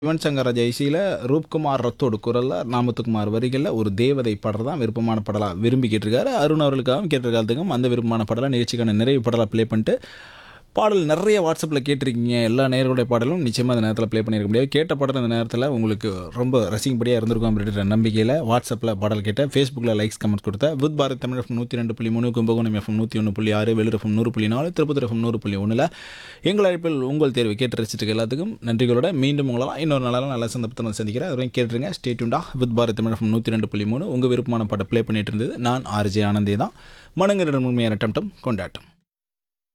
யுவன் சங்கர் ராஜா இசையில் ரூப்குமார் ரத்தோடு குரலில் நாமத்துக்குமார் வரிகளில் ஒரு தேவதை பாடல் தான் விருப்பமான பாடலாக விரும்பி கேட்டிருக்காரு அருண் அவர்களுக்காகவும் கேட்டிருக்காதுக்கும் அந்த விருப்பமான பாடலாக நிகழ்ச்சிக்கான நிறைவு பாடலாக ப்ளே பண்ணிட்டு பாடல் நிறைய வாட்ஸ்அப்பில் கேட்டிருக்கீங்க எல்லா நேர்களுடைய பாடலும் நிச்சயமாக அந்த நேரத்தில் ப்ளே பண்ணியிருக்க முடியாது கேட்ட பாடல் அந்த நேரத்தில் உங்களுக்கு ரொம்ப ரசிக்கும்படியாக இருந்திருக்கும் அப்படின்ற நம்பிக்கையில் வாட்ஸ்அப்பில் பாடல் கேட்ட ஃபேஸ்புக்கில் லைக்ஸ் கமெண்ட்ஸ் கொடுத்த வித் பாரத் தமிழ் எஃப்எம் நூற்றி ரெண்டு புள்ளி மூணு கும்பகோணம் எஃப்எம் நூற்றி ஒன்று புள்ளி ஆறு வெளியூர் எஃப்எம் நூறு புள்ளி நாலு திருப்பத்தூர் எஃப்எம் நூறு புள்ளி ஒன்றில் எங்கள் அழைப்பில் உங்கள் தேர்வு கேட்டு ரசிச்சிருக்க எல்லாத்துக்கும் நன்றிகளோட மீண்டும் உங்களால் இன்னொரு நாளாக நல்ல சந்தர்ப்பத்தை நான் சந்திக்கிறேன் அது வரைக்கும் கேட்டுருங்க ஸ்டேட்யூண்டா வித் பாரத் தமிழ் எஃப்எம் நூற்றி ரெண்டு புள்ளி மூணு உங்கள் விருப்பமான பாட்டை ப்ளே பண்ணிட்டு இருந்தது நான் ஆர்ஜே ஆனந்தே தான் மனங்களிடம் உண்மையான டம்டம் கொண்டாட்டம்